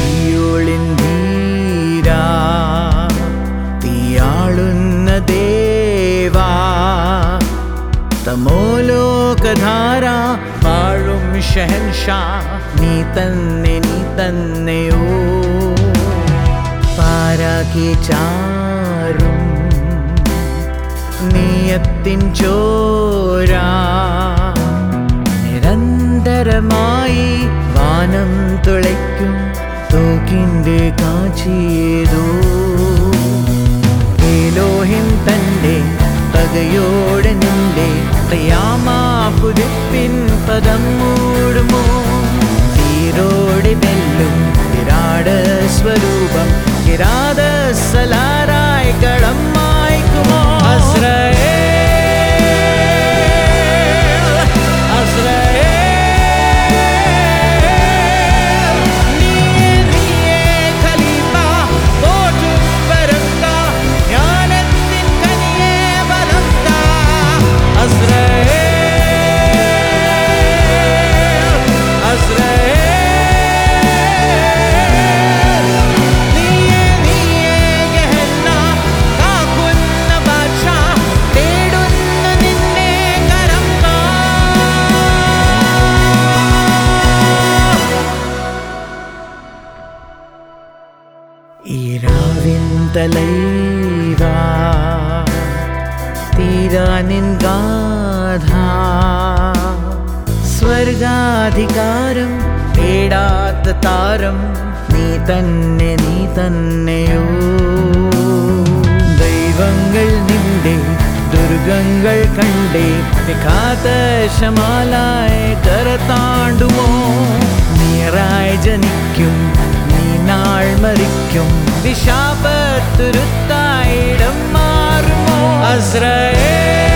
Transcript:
സിയോളിൻ ധീരാ തീയാളുന്ന ദേവാ തമോലോകധാര വാഴും ഷഹൻഷാ നീ തന്നെ നീ തന്നെയോ പാരാക്കി ചാരും നീയത്തിൻ ചോരാ നിരന്തരമായി വാനം തുളയ്ക്കും തോക്കിൻ്റെ കാച്ചിയതോ ഏലോഹിം തൻ്റെ പകയോടെ നിന്റെ പ്രയാമാ പുതുപ്പിൻ പദം മൂടുമോ തീരോടെ വെല്ലും വിരാട സ്വരൂപം കിരാത സലാരായി കളം മായ്ക്കുമോ അസ്രയേൽ അസ്രയേൽ നീയേ നീയേ ഖലീഫ പോറ്റും വരണ്ട ജ്ഞാനത്തിൻ കനിയേ ബലണ്ട അസ്രയേൽ അസ്രയേൽ നീയേ നീയേ ഗഹന്ന കാക്കുന്ന ബാദ്ഷാ തേടുന്ന നിന്നെ കരമ്പാ ഈരാവിൻ തലൈവാ തീരാനിൻ ഗാഥ സ്വർഗാധികാരം തേടാത്ത താരം നീ തന്നെ നീ തന്നെയോ ദൈവങ്ങൾ നിന്റെ ദുർഗങ്ങൾ കണ്ടേ കാത്ത ശമാലായി കരത്താണ്ടുമോ നീറായി ജനിക്കും നീ നാൾ മരിക്കും വിശാപത്തുരുത്തായിടം മാറുമോ അസ്രയേ